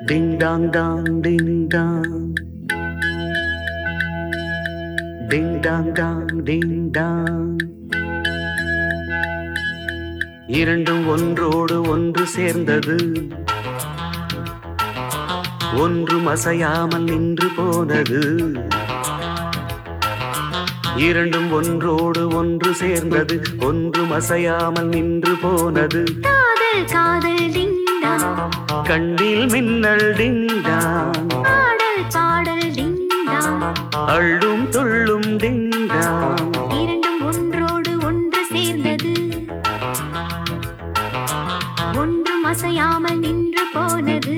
டிங் dong dong ding dong ding dong dong ding dong இரண்டும் ஒன்றோடு ஒன்று சேர்ந்தது ஒன்றும் அசையாமல் நின்று போனது இரண்டும் ஒன்றோடு ஒன்று சேர்ந்தது ஒன்றும் அசையாமல் நின்று போனது காதல் காதல் டிங்கா கண்ணில் மின்னல் டிங்டாங் பாடல் பாடல் டிங்கா அள்ளும் துள்ளும் டிங்டாங் இரண்டும் ஒன்றோடு ஒன்று சேர்ந்தது ஒன்றும் அசையாமல் நின்று போனது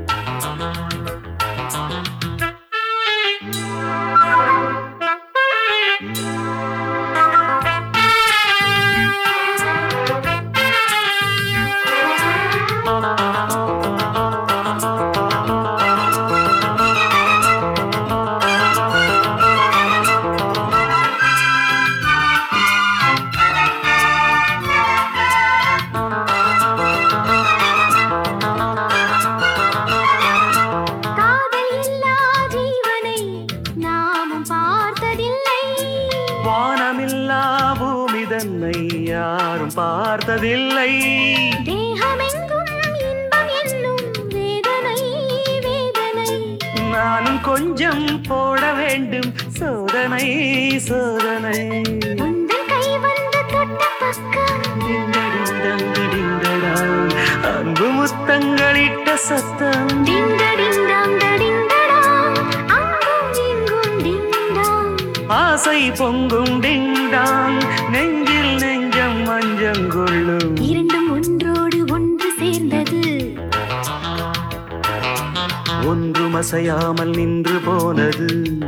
காதல் இல்லா ஜீவனை நாமும் பார்த்ததில்லை வானமில்லா பூமி தன்னை யாரும் பார்த்ததில்லை தேகமெங்கும் இன்பம் என்னும் வேதனை வேதனை நானும் கொஞ்சம் போட வேண்டும் சோதனை சோதனை உந்தன் கை வந்து தொட்ட பக்கம் டிங்கடிங்கடிங்கடாங். அன்பு முத்தங்களிட்ட சத்தம் டிங்க டிங்டாங் டிங்கடா அங்கும் இங்கும் டிங்டாங் ஆசை பொங்கும் டிங்டாங் நெஞ்சில் நெஞ்சம் மஞ்சங்கொள்ளும் இரண்டும் ஒன்றோடு ஒன்று சேர்ந்தது ஒன்றும் அசையாமல் நின்று போனது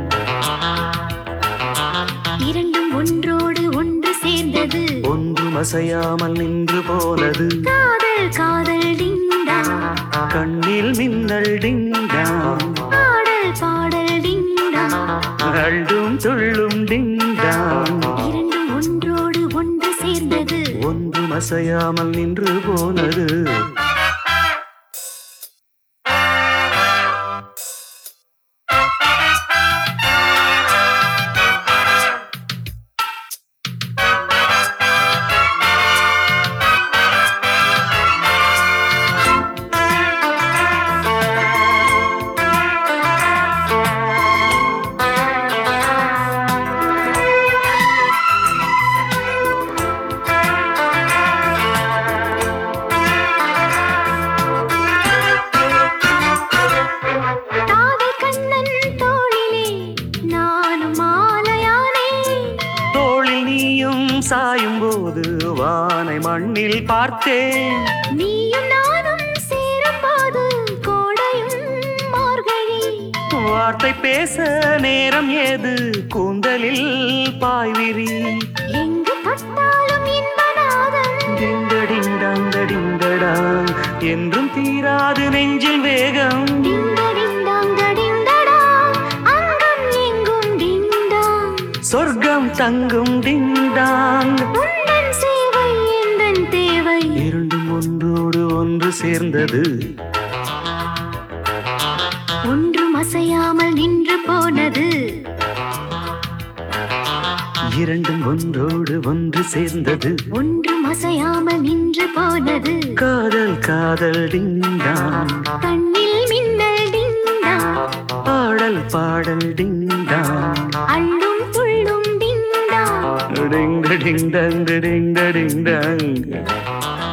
இரண்டும் ஒன்றோடு ஒன்று சேர்ந்தது ஒன்றும் அசையாமல் நின்று போனது காதல் காதல் டிங்கா கண்ணில் மின்னல் டிங்டாங் பாடல் பாடல் டிங்கா அள்ளும் துள்ளும் டிங்டாங் இரண்டும் ஒன்றோடு ஒன்று சேர்ந்தது ஒன்றும் அசையாமல் நின்று போனது காதல் கண்ணன் தோளிலே நானும் மாலையானே தோளில் நீயும் சாயும் போது வானை மண்ணில் பார்த்தேன் நீயும் நானும் சேரும்போது கோடையும் மார்கழி வார்த்தை பேச நேரம் ஏது கூந்தலில் பாய்விரி எங்கு தொட்டாலும் இன்பநாதம் டிங்கடிங்கடங் என்றும் தீராது நெஞ்சில் வேகம் டிங்கடிங்டாங் டிங்கடா அங்கம் எங்கும் டிங்டாங் சொர்க்கம் தங்கும் டிங்டாங் உந்தன் சேவை எந்தன் தேவை இரண்டும் ஒன்றோடு ஒன்று சேர்ந்தது ஒன்றும் அசையாமல் நின்று போனது இரண்டும் ஒன்றோடு ஒன்று சேர்ந்தது ஒன்றும் அசையாமல் நின்று போனது காதல் காதல் டிங்டாங் கண்ணில் மின்னல் டிங்டாங் பாடல் பாடல் டிங்டாங் அள்ளும் துள்ளும் டிங்டாங் டிங் டிங் டங் டிங் டிங் டங்